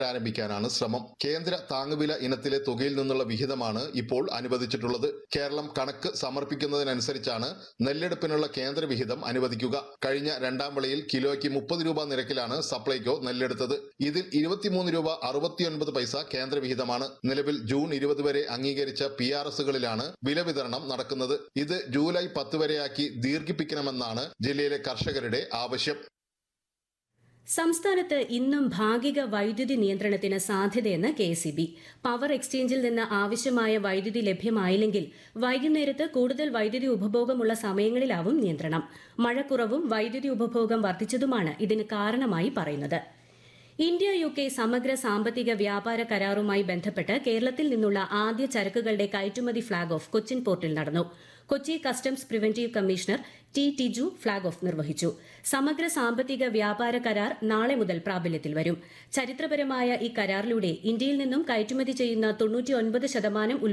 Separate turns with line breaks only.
ആരംഭിക്കാനാണ് ശ്രമം കേന്ദ്ര താങ്ങുവില ഇനത്തിലെ തുകയിൽ നിന്നുള്ള വിഹിതമാണ് ഇപ്പോൾ അനുവദിച്ചിട്ടുള്ളത് കേരളം കണക്ക് സമർപ്പിക്കുന്നതിനനുസരിച്ചാണ് നെല്ലെടുപ്പിനുള്ള കേന്ദ്ര വിഹിതം അനുവദിക്കുക കഴിഞ്ഞ രണ്ടാം വിളയിൽ കിലോയ്ക്ക് മുപ്പത് രൂപ നിരക്കിലാണ് സപ്ലൈകോ നെല്ലെടുത്തത് ഇതിൽ ഇരുപത്തിമൂന്ന് രൂപ അറുപത്തിയൊൻപത് പൈസ കേന്ദ്ര വിഹിതമാണ് നിലവിൽ ജൂൺ ഇരുപത് വരെ അംഗീകരിച്ച പി ആർ എസുകളിലാണ് വില വിതരണം നടക്കുന്നത് ഇത് ജൂലൈ പത്ത് വരെയാക്കി ദീർഘിപ്പിക്കണമെന്നാണ് ജില്ലയിലെ കർഷകരുടെ ആവശ്യം
സംസ്ഥാനത്ത് ഇന്നും ഭാഗിക വൈദ്യുതി നിയന്ത്രണത്തിന് സാധ്യതയെന്ന് കെ എസ് ബി പവർ എക്സ്ചേഞ്ചിൽ നിന്ന് ആവശ്യമായ വൈദ്യുതി ലഭ്യമായില്ലെങ്കിൽ വൈകുന്നേരത്ത് കൂടുതൽ വൈദ്യുതി ഉപഭോഗമുള്ള സമയങ്ങളിലാവും നിയന്ത്രണം മഴക്കുറവും വൈദ്യുതി ഉപഭോഗം വർദ്ധിച്ചതുമാണ് ഇതിന് കാരണമായി പറയുന്നത് ഇന്ത്യ യു കെ സമഗ്ര സാമ്പത്തിക വ്യാപാര കരാറുമായി ബന്ധപ്പെട്ട് കേരളത്തിൽ നിന്നുള്ള ആദ്യ ചരക്കുകളുടെ കയറ്റുമതി ഫ്ളാഗ് ഓഫ് കൊച്ചിൻ പോർട്ടിൽ നടന്നു Kochi customs preventive commissioner T Tiju flag off നിർവഹിച്ചു സമഗ്ര സാമ്പത്തിക വ്യാപാര കരാർ നാളെ മുതൽ പ്രാബല്യത്തിൽ വരും ചരിത്രപരമായ ഈ കരാറിലൂടെ ഇന്ത്യയിൽ നിന്നും കയറ്റുമതി ചെയ്യുന്ന തൊണ്ണൂറ്റിയൊൻപത് ശതമാനം